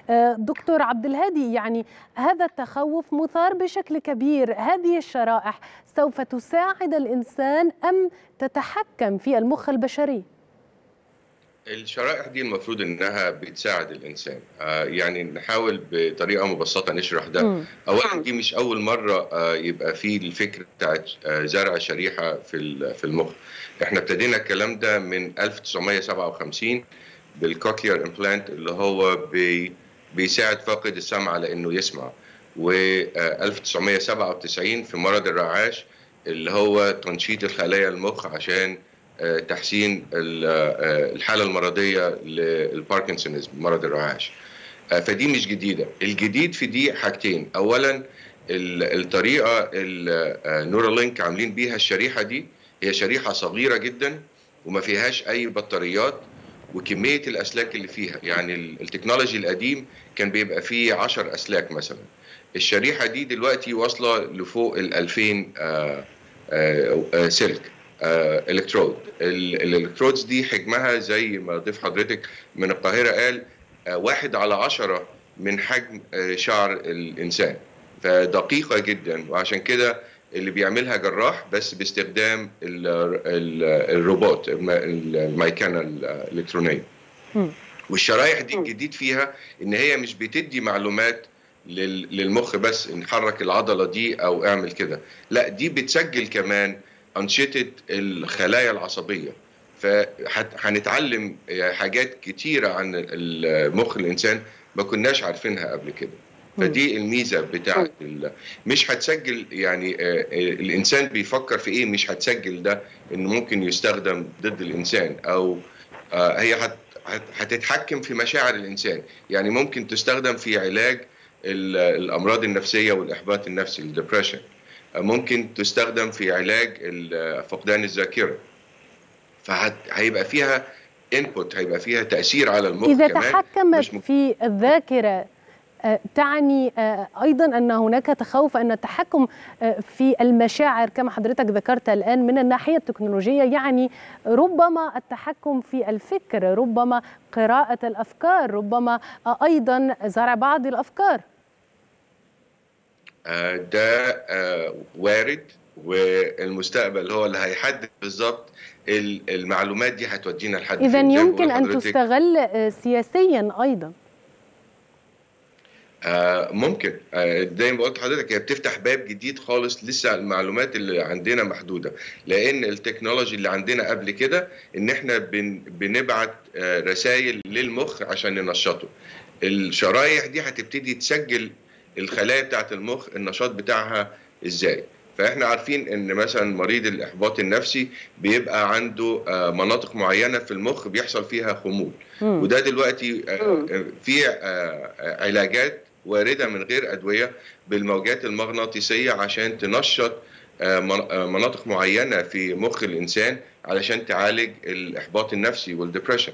دكتور عبد الهادي يعني هذا التخوف مثار بشكل كبير هذه الشرائح سوف تساعد الإنسان أم تتحكم في المخ البشري؟ الشرائح دي المفروض انها بتساعد الانسان آه يعني نحاول بطريقه مبسطه نشرح ده م. اولا دي مش اول مره آه يبقى في الفكر بتاع آه زرع شريحه في في المخ احنا ابتدينا الكلام ده من 1957 بالكوكلير امبلانت اللي هو بي بيساعد فاقد السمع على انه يسمع و 1997 في مرض الرعاش اللي هو تنشيط الخلايا المخ عشان تحسين الحالة المرضية للباركنسونيزم مرض الرعاش فدي مش جديدة الجديد في دي حاجتين أولا الطريقة النورالينك عاملين بيها الشريحة دي هي شريحة صغيرة جدا وما فيهاش أي بطاريات وكمية الأسلاك اللي فيها يعني التكنولوجي القديم كان بيبقى فيه 10 أسلاك مثلا الشريحة دي دلوقتي واصلة لفوق ال 2000 سلك الكترود الالكترودز دي حجمها زي ما ضيف حضرتك من القاهرة قال واحد على عشرة من حجم شعر الإنسان فدقيقة جدا وعشان كده اللي بيعملها جراح بس باستخدام الروبوت الميكانة الإلكترونية والشرايح دي الجديد فيها إن هي مش بتدي معلومات للمخ بس نحرك العضلة دي أو اعمل كده لا دي بتسجل كمان أنشطة الخلايا العصبية فهنتعلم حاجات كتيرة عن مخ الإنسان ما كناش عارفينها قبل كده فدي الميزة بتاعت مش هتسجل يعني الإنسان بيفكر في إيه مش هتسجل ده إنه ممكن يستخدم ضد الإنسان أو هي هتتحكم في مشاعر الإنسان يعني ممكن تستخدم في علاج الأمراض النفسية والإحباط النفسي الدبريشن ممكن تستخدم في علاج فقدان الذاكره فهيبقى فيها انبوت هيبقى فيها تاثير على المخ اذا كمان تحكمت في الذاكره تعني ايضا ان هناك تخوف ان التحكم في المشاعر كما حضرتك ذكرت الان من الناحيه التكنولوجيه يعني ربما التحكم في الفكر ربما قراءه الافكار ربما ايضا زرع بعض الافكار ده وارد والمستقبل هو اللي هيحدد بالظبط المعلومات دي هتودينا لحد اذا يمكن ان تستغل سياسيا ايضا ممكن زي ما قلت لحضرتك هي بتفتح باب جديد خالص لسه المعلومات اللي عندنا محدوده لان التكنولوجي اللي عندنا قبل كده ان احنا بن بنبعت رسائل للمخ عشان ننشطه الشرايح دي هتبتدي تسجل الخلايا بتاعت المخ النشاط بتاعها ازاي فاحنا عارفين ان مثلا مريض الاحباط النفسي بيبقى عنده مناطق معينه في المخ بيحصل فيها خمول وده دلوقتي في علاجات وارده من غير ادويه بالموجات المغناطيسيه عشان تنشط مناطق معينه في مخ الانسان علشان تعالج الاحباط النفسي والدبريشن